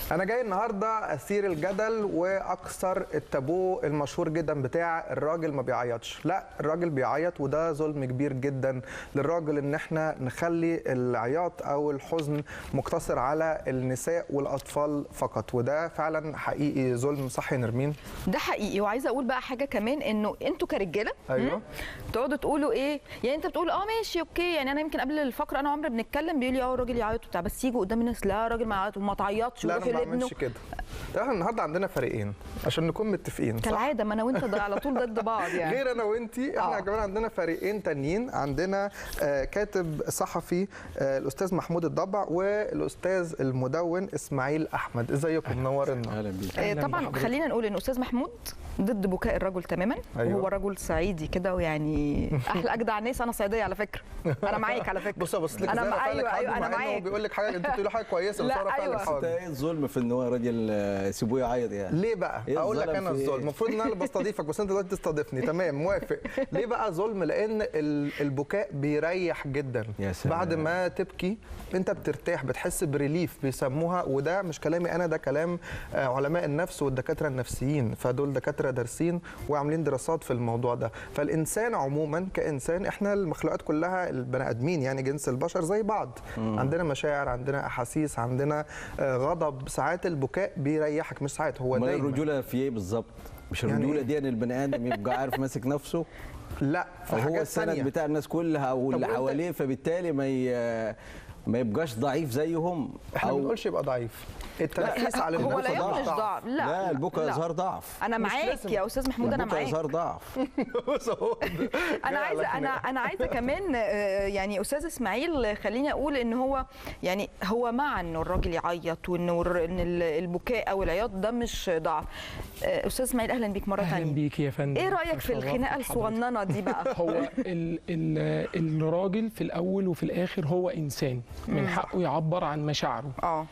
انا جاي النهارده اثير الجدل واكثر التابو المشهور جدا بتاع الراجل ما بيعيطش لا الراجل بيعيط وده ظلم كبير جدا للراجل ان احنا نخلي العياط او الحزن مقتصر على النساء والاطفال فقط وده فعلا حقيقي ظلم صح يا نرمين ده حقيقي وعايزه اقول بقى حاجه كمان انه انتوا كرجاله أيوة. مم، تقعدوا تقولوا ايه يعني انت بتقول اه ماشي اوكي يعني انا يمكن قبل الفقره انا وعمرو بنتكلم بيقول لي اه الراجل يعيط وبتاع بس يجوا قدام الناس لا الراجل ما يعيط وما تعيطش لا وروح انا ما لابنه بعملش كده ده احنا النهارده عندنا فريقين عشان نكون متفقين صح؟ كالعاده ما انا وانت ده على طول ضد بعض يعني غير انا وانتي احنا آه. كمان عندنا فريقين تانيين عندنا آه، كاتب صحفي آه، الاستاذ محمود الضبع والاستاذ المدون اسماعيل احمد ازيكم منورنا اهلا بيك آه، أهلاً طبعا بحضرتك. خلينا نقول ان استاذ محمود ضد بكاء الرجل تماما أيوة. وهو رجل صعيدي كده ويعني احلى اجدع ناس انا صعيديه على فكره انا معاك على فكره بص بص لك انا ازاي مع- رافع لك ايوه ايوه حاجبه انا مع إنه معاك بيقول لك حاجه انت بتقول له حاجه كويسه بس لا، هو رافع أيوة. لك انت حاجبه ايه الظلم في ان هو راجل آه، سيبوه يعيط يعني ليه بقى؟ إيه اقول لك الظلم انا في إيه؟ الظلم المفروض ان انا اللي بستضيفك بس انت دلوقتي تستضيفني تمام موافق ليه بقى ظلم؟ لان ال- البكاء بيريح جدا يا سلام. بعد ما تبكي انت بترتاح بتحس بريليف بيسموها وده مش كلامي انا ده كلام آه، علماء النفس والدكاتره النفسيين فدول دكاتره دارسين وعاملين دراسات في الموضوع ده فالانسان عموما كانسان احنا المخلوقات كلها البني ادمين يعني جنس البشر زي بعض عندنا مشاعر عندنا احاسيس عندنا آه، غضب ساعات البكاء بيريحك مش ساعات هو امال دايما الرجوله في ايه بالظبط مش يعني الرجوله إيه؟ دي ان البني ادم يبقى عارف ماسك نفسه لا في او هو حاجات السند تانية. بتاع الناس كلها او اللي وأنت- حواليه فبالتالي ما ي... ما يبقاش ضعيف زيهم احنا ما او بنقولش يبقى ضعيف التركيز على هو النفس لا ضعف. يوم مش ضعف لا لا البكا لا. يظهر ضعف انا مش معاك لازم. يا استاذ محمود انا البكا معاك يظهر ضعف بص هو ده. انا جاي عايزه على انا خناقة. انا عايزه كمان آه، يعني استاذ اسماعيل خليني اقول ان هو يعني هو مع انه الراجل يعيط وانه الر- ان ال- البكاء او العياط ده مش ضعف آه، استاذ اسماعيل اهلا بيك مره اهلا ثانيه بيك يا فندم ايه رايك في تشرفت الخناقه بحضرتك. الصغننه دي بقى هو ال ال الراجل في الاول وفي الاخر هو انسان من حقه يعبر عن مشاعره اه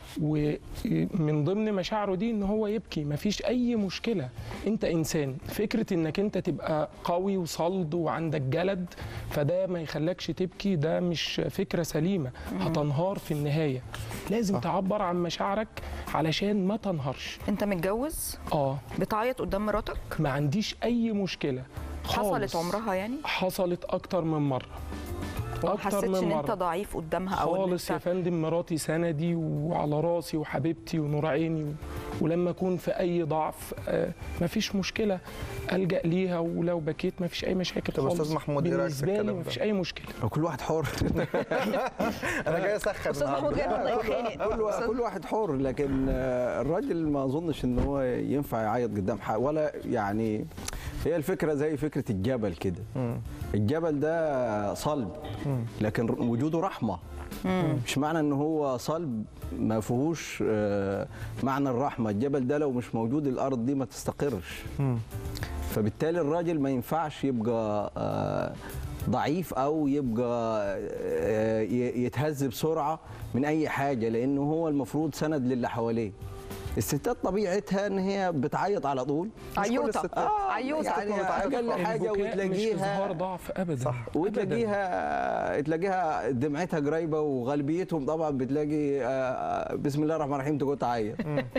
ومن ضمن مشاعره دي ان هو يبكي مفيش اي مشكله انت انسان فكره انك انت تبقى قوي وصلد وعندك جلد فده ما يخلكش تبكي ده مش فكره سليمه هتنهار في النهايه لازم تعبر عن مشاعرك علشان ما تنهارش انت متجوز اه بتعيط قدام مراتك ما عنديش اي مشكله حصلت خالص. عمرها يعني حصلت اكتر من مره ما اكتر حسيتش من ان انت مره ضعيف قدامها او إن خالص يا انت فندم مراتي سندي وعلى راسي وحبيبتي ونور عيني و... ولما اكون في اي ضعف آه مفيش مشكله الجا ليها ولو بكيت مفيش اي مشاكل طب خالص أستاذ محمود، إيه رأيك في بالنسبه لي الكلام ده؟ مفيش اي مشكله كل واحد حر انا جاي اسخن استاذ محمود جاي النهاردة. برضه يتخانق كل وا- كل واحد حر لكن آه، الراجل ما اظنش ان هو ينفع يعيط قدام حد ولا يعني هي الفكره زي فكره الجبل كده الجبل ده صلب لكن وجوده رحمه مش معنى ان هو صلب ما فيهوش آه، معنى الرحمه الجبل ده لو مش موجود الارض دي ما تستقرش فبالتالي الراجل ما ينفعش يبقى آه، ضعيف او يبقى آه، ي- يتهز بسرعه من اي حاجه لانه هو المفروض سند للي حواليه الستات طبيعتها ان هي بتعيط على طول كل عيوطه الستات. آه عيوطه يعني بتعيط اقل خالص. حاجه البكاء مش اظهار وتلاقيها ضعف ابدا صح. أبداً. وتلاقيها تلاقيها دمعتها قريبه وغالبيتهم طبعا بتلاقي آه، بسم الله الرحمن الرحيم تقول تعيط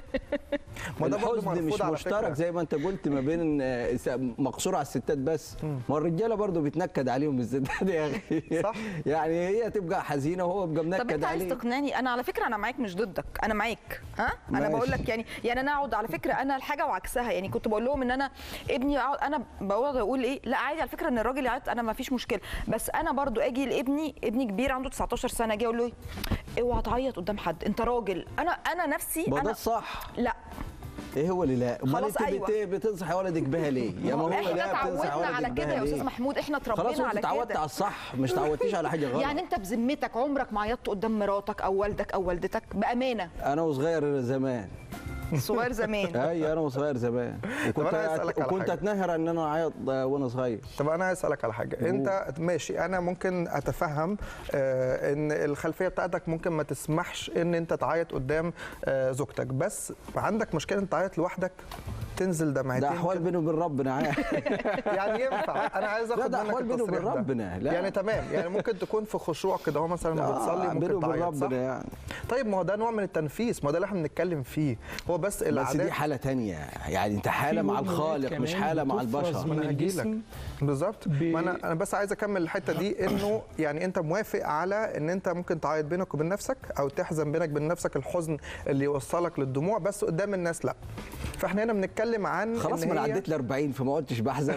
ما ده برضه الحزن مش مرفوض على مشترك فكرة. زي ما انت قلت ما بين آه، س- مقصور على الستات بس ما الرجاله برضه بيتنكد عليهم الستات يا اخي صح. يعني هي تبقى حزينه وهو يبقى طب منكد انت عايز عليه تقنعني انا على فكره انا معاك مش ضدك انا معاك ها انا ماشي. بقول لك يعني يعني انا اقعد على فكره انا الحاجه وعكسها يعني كنت بقول لهم ان انا ابني اقعد انا بقعد اقول ايه لا عادي على فكره ان الراجل يعيط انا ما فيش مشكله بس انا برضو اجي لابني ابني كبير عنده 19 سنه اجي اقول له ايه اوعى تعيط قدام حد انت راجل انا انا نفسي ما ده انا الصح لا ايه هو اللي لا امال خلاص انت أيوة. بت- بتنصحي ولدك بها ليه يا ما هو احنا لا بتنصح اتعودنا ولدك على بها كده يا ليه؟ استاذ محمود احنا خلاص اتربينا انت على اتعودت كده على الصح مش تعودتيش على حاجه غلط يعني انت بذمتك عمرك ما عيطت قدام مراتك او والدك او والدتك بامانه انا وصغير زمان صغير زمان اي انا وصغير زمان وكنت أنا عايز أسألك على وكنت حاجة. اتنهر ان انا اعيط وانا صغير طب انا عايز اسالك على حاجه انت ماشي انا ممكن اتفهم آه، ان الخلفيه بتاعتك ممكن ما تسمحش ان انت تعيط قدام آه، زوجتك بس عندك مشكله انت تعيط لوحدك تنزل دمعتين ده احوال كده. بيني وبين ربنا عارف. يعني ينفع انا عايز لا، اخد ده منك أحوال بيني وبين التصريح ده. ربنا، لا. يعني تمام يعني ممكن تكون في خشوع كده هو مثلا ما بتصلي آه، بيني ممكن وبين تعيط صح ربنا يعني طيب ما هو ده نوع من التنفيس ما هو ده اللي احنا بنتكلم فيه هو بس بس دي العادات حاله تانية يعني انت حاله في مع هرمونات الخالق مش كمان حاله مع بتفرز البشر من أنا هجيلك. الجسم بالظبط ب- ما انا انا بس عايز اكمل الحته دي انه يعني انت موافق على ان انت ممكن تعيط بينك وبين نفسك او تحزن بينك وبين نفسك الحزن اللي يوصلك للدموع بس قدام الناس لا فاحنا هنا بنتكلم عن خلاص إن ما انا هي- عديت ال 40 فما قعدتش بحزن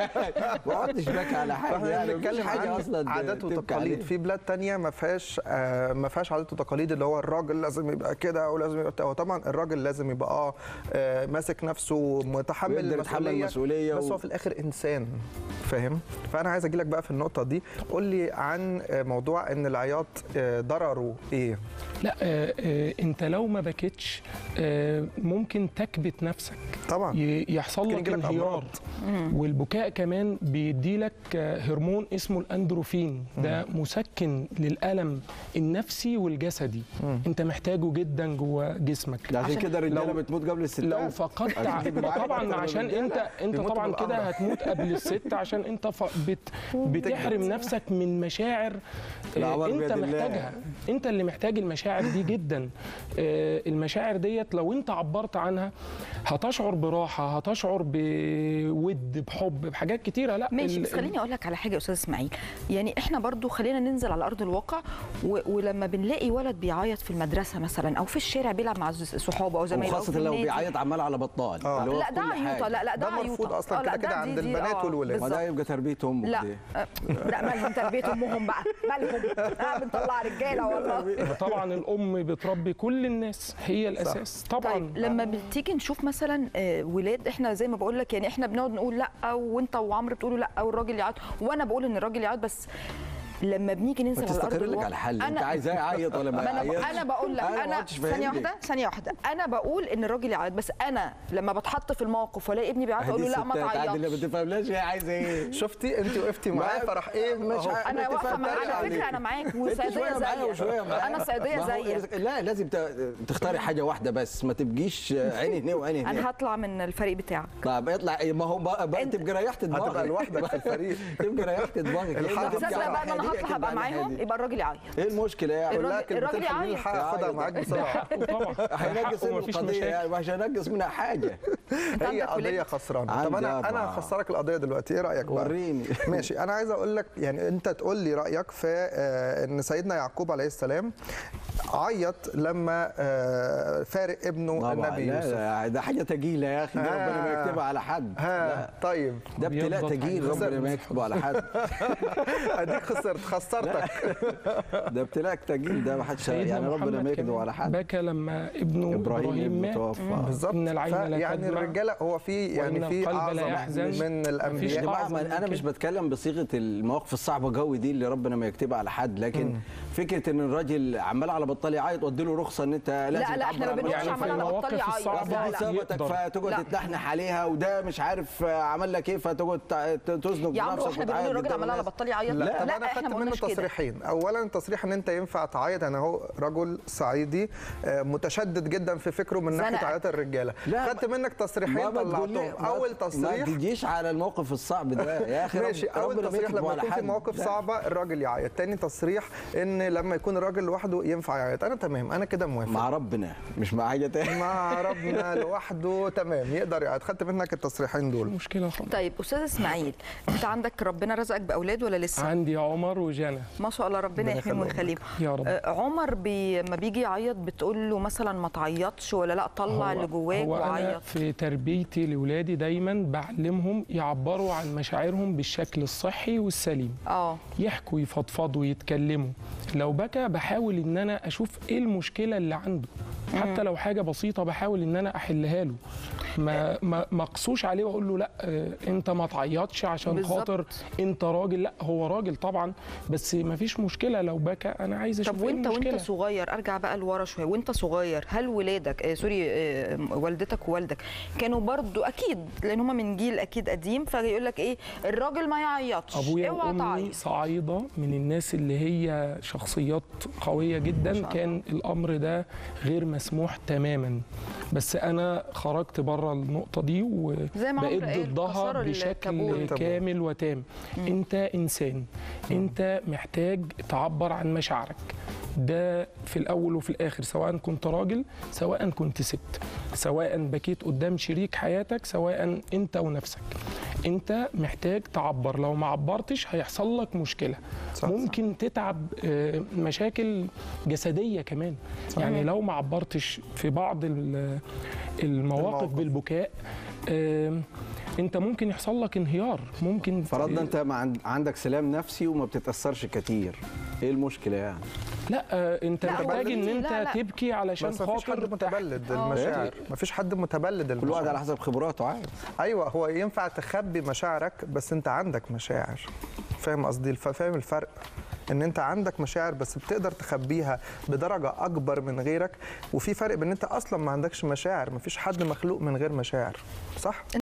ما قعدتش بكى على حاجه فاحنا يعني مفيش بنتكلم حاجه عن اصلا عادات تبكي وتقاليد عليها. في بلاد تانية ما فيهاش آه ما فيهاش عادات وتقاليد اللي هو الراجل لازم يبقى كده ولازم يبقى بتاع. هو طبعا الراجل لازم يبقى اه آه، ماسك نفسه متحمل ويقدر يتحمل المسؤوليه المسؤولية بس و- هو في الاخر انسان فاهم فانا عايز اجي لك بقى في النقطه دي قول لي عن آه، موضوع ان العياط آه، ضرره ايه لا آه، آه، انت لو ما بكيتش آه، ممكن تكبت نفسك طبعا ي- يحصل ممكن لك يجيلك انهيار والبكاء كمان بيديلك آه، هرمون اسمه الاندروفين ده مسكن للالم النفسي والجسدي انت محتاجه جدا جوه جسمك ده عشان كده الرجاله لو- بتموت قبل الستات لو فقدت عشان ع- تبقى عارف طبعا أكتر عشان من انت انت بيموتوا طبعا كده بالأمر. هتموت قبل الست عشان انت ف... بت... بتحرم نفسك من مشاعر آه، الأعمار انت بيد الله. محتاجها انت اللي محتاج المشاعر دي جدا آه، المشاعر ديت لو انت عبرت عنها هتشعر براحه هتشعر بود بحب بحاجات كتيره لا ماشي ال- بس خليني اقول لك على حاجه يا استاذ اسماعيل يعني احنا برضو خلينا ننزل على ارض الواقع و... ولما بنلاقي ولد بيعيط في المدرسه مثلا او في الشارع بيلعب مع ز- صحابه او زمايله أو وخاصه في لو النادي. بيعيط عمال على بطال آه. اللي هو لا في ده كل عيوطه حاجة. لا لا ده, ده مرفوض عيوطه أصلاً آه، لا، كده كده ده عند دي- دي- البنات آه، والولاد. ما ده بالظبط. يبقى تربيه امك لا دي آه، لا مالهم تربيه امهم بقى مالهم آه بنطلع رجاله والله طبعا الام بتربي كل الناس هي الاساس طبعا طيب لما بتيجي نشوف مثلا آه، ولاد احنا زي ما بقول لك يعني احنا بنقعد نقول لا وانت وعمرو بتقولوا لا والراجل يعيط وانا بقول ان الراجل يعيط بس لما بنيجي ننزل ما على الارض تستقر لك الواقع على حل انت أنا- عايزاه يعيط ولا ما ما انا يعيطش انا بقول لك أنا ما انا عدتش ثانيه فاهمني. واحده ثانيه واحده انا بقول ان الراجل يعيط بس انا لما بتحط في الموقف والاقي ابني بيعيط اقول له لا ما الستات عادي اللي ما تعيطش تفهملاش هي عايزه ايه شفتي انت وقفتي معايا ما- فراح ايه مش أهو. ع- انا واقفه بتفهم معاك تاني على فكره عليك. انا معاك انت وصيديه شويه معايا وشويه زيك معايا انا صيديه ما هو زيك لا لازم ت- تختاري حاجه واحده بس ما تبقيش عيني هنا وعيني هنا انا هطلع من الفريق بتاعك طب اطلع ما هو بقى, بقى انت- تبقى ريحت دماغك هتبقى لوحدك في الفريق. تبقى ريحت دماغك الحق. لأنك تصدق تبقى بقى ان انا هادية هطلع كده هبقى على معاهم هادي. يبقى الراجل يعيط ايه المشكله يعني قول لها الراجل- كلمتين الراجل حلوين يعيط. الحق خدها يعيط. معاك ده بسرعه حقه طبعا ده هينقص حقه مفيش القضيه مشاكل يعني مش هينقص منها حاجه انت هي عندك قضيه ولاد خسرانه طب عندي انا انا أربعة. هخسرك القضيه دلوقتي ايه رايك بقى وريني ماشي انا عايز اقول لك يعني انت تقول لي رايك في آه، ان سيدنا يعقوب عليه السلام عيط لما آه، فارق ابنه طبعا النبي لا يوسف لا ده حاجه تقيله يا اخي ده ربنا ما آه. يكتبها على حد ها طيب ده ابتلاء بيضغط تقيل عليك. ربنا ما يكتبه على حد اديك خسرت خسرتك ده ابتلاء تقيل ده ما حدش سيدنا يعني ربنا محمد ما يكتبه كمان على حد بكى لما ابنه ابراهيم ابراهيم ابنه مات توفى بالظبط إن العين لا يعني تدمع الرجاله هو في يعني وإن في القلب لا اعظم يحزن. من يا الانبياء جماعه أعظم ما من انا كده. مش بتكلم بصيغه المواقف الصعبه قوي دي اللي ربنا ما يكتبها على حد لكن فكره ان الراجل عمال على بطال يعيط ودي له رخصه ان انت لازم لا، إحنا ما تعبر عن بنقولش مشاعرك. عمال على المواقف بطال يعيط. الصعبة لا، دي لا. ثبتك يقدر. فتقعد لا. تتنحنح عليها وده مش عارف عمل لك ايه فتقعد تع- تزنق يا عمرو بنفسك احنا بنقول وتعيط الراجل قدام عمال على الناس. بطال يعيط لا, طب لا انا احنا خدت ما منه قلناش كده تصريحين اولا تصريح ان انت ينفع تعيط انا هو رجل صعيدي آه، متشدد جدا في فكره من ناحيه زنقك. عياط الرجاله لا، خدت منك تصريحين ما بتقول لي- طلعتهم ما- اول ما تصريح تجيش على الموقف الصعب ده يا اخي رب- ماشي اول ربنا ما تصريح يكتبه لما على يكون في حد. مواقف لا. صعبه الراجل يعيط تاني تصريح ان لما يكون الراجل لوحده ينفع يعيط انا تمام انا كده موافق مع ربنا مش مع حاجه تاني مع ربنا لوحده تمام يقدر يعيط خدت منك التصريحين دول مشكله خالص طيب استاذ اسماعيل انت عندك ربنا رزقك باولاد ولا لسه عندي عمر وجنى ما شاء الله ربنا ربنا يحميهم يخليهم ويخليهم يا رب. آه، عمر بي ما بيجي يعيط بتقول له مثلا ما تعيطش ولا لا طلع اللي جواك هو أنا وعيط في تربيتي لاولادي دايما بعلمهم يعبروا عن مشاعرهم بالشكل الصحي والسليم اه يحكوا يفضفضوا يتكلموا لو بكى بحاول ان انا اشوف ايه المشكله اللي عنده حتى لو حاجه بسيطه بحاول ان انا احلها له ما ما ما اقصوش عليه واقول له لا آه، انت ما تعيطش عشان بالظبط. خاطر انت راجل لا هو راجل طبعا بس ما فيش مشكله لو بكى انا عايز اشوف طب ايه وانت المشكله وانت صغير ارجع بقى لورا شويه وانت صغير هل ولادك آه سوري آه والدتك ووالدك كانوا برضو اكيد لان هم من جيل اكيد قديم فيقول لك ايه الراجل ما يعيطش ابويا اوعى وامي تعيط صعايده من الناس اللي هي شخصيات قويه جدا الله. كان الامر ده غير مسموح تماما بس انا خرجت بره النقطه دي زي ما عمرو وبقيت قال، ضدها كسروا التابو. بشكل كامل وتام انت انسان انت محتاج تعبر عن مشاعرك ده في الاول وفي الاخر سواء كنت راجل سواء كنت ست سواء بكيت قدام شريك حياتك سواء انت ونفسك انت محتاج تعبر لو ما عبرتش هيحصل لك مشكله صح، ممكن تتعب آه، مشاكل جسديه كمان يعني لو ما عبرتش في بعض ال- المواقف المواقف. بالبكاء آه، انت ممكن يحصل لك انهيار ممكن فرضنا انت ما عند- عندك سلام نفسي وما بتتاثرش كتير ايه المشكله يعني لا آه، انت لا، محتاج هو ان في- انت لا، لا. تبكي علشان بس مفيش خاطر حد متبلد آه. المشاعر مفيش حد متبلد كل واحد على المشاعر حسب خبراته عادي ايوه هو ينفع تخبي مشاعرك بس انت عندك مشاعر فاهم قصدي الف- فاهم الفرق ان انت عندك مشاعر بس بتقدر تخبيها بدرجه اكبر من غيرك وفي فرق بين ان انت اصلا ما عندكش مشاعر مفيش حد مخلوق من غير مشاعر صح